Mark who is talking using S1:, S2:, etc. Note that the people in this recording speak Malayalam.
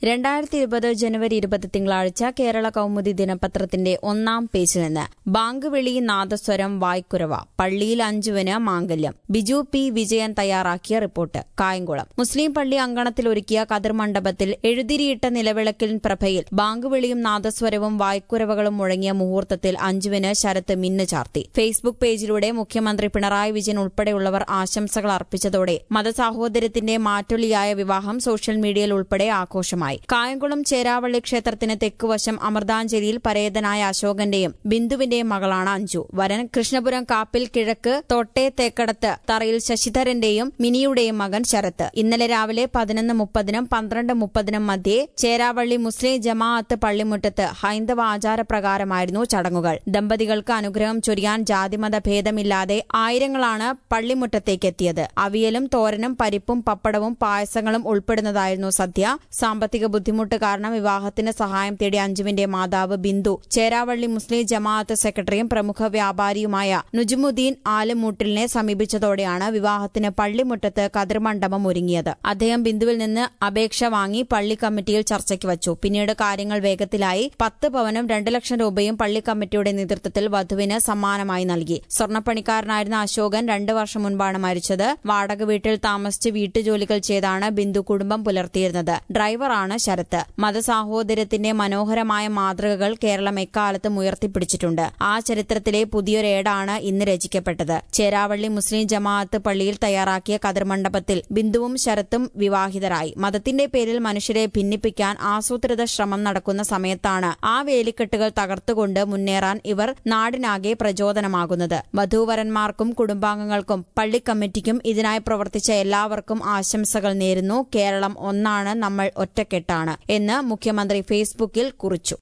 S1: രണ്ടായിരത്തി ഇരുപത് ജനുവരി ഇരുപത് തിങ്കളാഴ്ച കേരള കൗമുദി ദിനപത്രത്തിന്റെ ഒന്നാം പേജിൽ നിന്ന് ബാങ്ക് വിളി നാദസ്വരം വായ്ക്കുറവ പള്ളിയിൽ അഞ്ചുവിന് മാംഗല്യം ബിജു പി വിജയൻ തയ്യാറാക്കിയ റിപ്പോർട്ട് കായംകുളം മുസ്ലിം പള്ളി അങ്കണത്തിൽ ഒരുക്കിയ കതിർ മണ്ഡപത്തിൽ എഴുതിരിയിട്ട നിലവിളക്കിൻ പ്രഭയിൽ ബാങ്ക് വിളിയും നാദസ്വരവും വായ്ക്കുറവകളും മുഴങ്ങിയ മുഹൂർത്തത്തിൽ അഞ്ചുവിന് ശരത്ത് മിന്നു ചാർത്തി ഫേസ്ബുക്ക് പേജിലൂടെ മുഖ്യമന്ത്രി പിണറായി വിജയൻ ഉൾപ്പെടെയുള്ളവർ ആശംസകൾ അർപ്പിച്ചതോടെ മതസാഹോദര്യത്തിന്റെ മാറ്റൊലിയായ വിവാഹം സോഷ്യൽ മീഡിയയിൽ ഉൾപ്പെടെ ആഘോഷമായി കായംകുളം ചേരാവള്ളി ക്ഷേത്രത്തിന് തെക്കുവശം അമൃതാഞ്ജലിയിൽ പരേതനായ അശോകന്റെയും ബിന്ദുവിന്റെയും മകളാണ് അഞ്ജു വരൻ കൃഷ്ണപുരം കാപ്പിൽ കിഴക്ക് തോട്ടെ തേക്കടത്ത് തറയിൽ ശശിധരന്റെയും മിനിയുടെയും മകൻ ശരത്ത് ഇന്നലെ രാവിലെ പതിനൊന്ന് മുപ്പതിനും പന്ത്രണ്ട് മുപ്പതിനും മധ്യേ ചേരാവള്ളി മുസ്ലിം ജമാഅത്ത് പള്ളിമുറ്റത്ത് ഹൈന്ദവ ആചാരപ്രകാരമായിരുന്നു ചടങ്ങുകൾ ദമ്പതികൾക്ക് അനുഗ്രഹം ചൊരിയാൻ ജാതിമത ഭേദമില്ലാതെ ആയിരങ്ങളാണ് പള്ളിമുറ്റത്തേക്കെത്തിയത് അവിയലും തോരനും പരിപ്പും പപ്പടവും പായസങ്ങളും ഉൾപ്പെടുന്നതായിരുന്നു സദ്യ സാമ്പത്തിക ബുദ്ധിമുട്ട് കാരണം വിവാഹത്തിന് സഹായം തേടി അഞ്ജുവിന്റെ മാതാവ് ബിന്ദു ചേരാവള്ളി മുസ്ലിം ജമാഅത്ത് സെക്രട്ടറിയും പ്രമുഖ വ്യാപാരിയുമായ നുജുമുദ്ദീൻ ആലുമൂട്ടിലിനെ സമീപിച്ചതോടെയാണ് വിവാഹത്തിന് പള്ളിമുറ്റത്ത് കതിർമണ്ഡപം ഒരുങ്ങിയത് അദ്ദേഹം ബിന്ദുവിൽ നിന്ന് അപേക്ഷ വാങ്ങി പള്ളി കമ്മിറ്റിയിൽ ചർച്ചയ്ക്ക് വച്ചു പിന്നീട് കാര്യങ്ങൾ വേഗത്തിലായി പത്ത് പവനും രണ്ട് ലക്ഷം രൂപയും പള്ളി കമ്മിറ്റിയുടെ നേതൃത്വത്തിൽ വധുവിന് സമ്മാനമായി നൽകി സ്വർണ്ണപ്പണിക്കാരനായിരുന്ന അശോകൻ രണ്ട് വർഷം മുൻപാണ് മരിച്ചത് വാടക വീട്ടിൽ താമസിച്ച് വീട്ടുജോലികൾ ചെയ്താണ് ബിന്ദു കുടുംബം പുലർത്തിയിരുന്നത് ഡ്രൈവറാണ് ശരത്ത് മതസാഹോദര്യത്തിന്റെ മനോഹരമായ മാതൃകകൾ കേരളം എക്കാലത്തും ഉയർത്തിപ്പിടിച്ചിട്ടുണ്ട് ആ ചരിത്രത്തിലെ പുതിയൊരേടാണ് ഇന്ന് രചിക്കപ്പെട്ടത് ചേരാവള്ളി മുസ്ലിം ജമാഅത്ത് പള്ളിയിൽ തയ്യാറാക്കിയ കതിർമണ്ഡപത്തിൽ ബിന്ദുവും ശരത്തും വിവാഹിതരായി മതത്തിന്റെ പേരിൽ മനുഷ്യരെ ഭിന്നിപ്പിക്കാൻ ആസൂത്രിത ശ്രമം നടക്കുന്ന സമയത്താണ് ആ വേലിക്കെട്ടുകൾ തകർത്തുകൊണ്ട് മുന്നേറാൻ ഇവർ നാടിനാകെ പ്രചോദനമാകുന്നത് വധൂവരന്മാർക്കും കുടുംബാംഗങ്ങൾക്കും പള്ളി കമ്മിറ്റിക്കും ഇതിനായി പ്രവർത്തിച്ച എല്ലാവർക്കും ആശംസകൾ നേരുന്നു കേരളം ഒന്നാണ് നമ്മൾ ഒറ്റക്കെട്ടാണ് എന്ന് മുഖ്യമന്ത്രി ഫേസ്ബുക്കിൽ കുറിച്ചു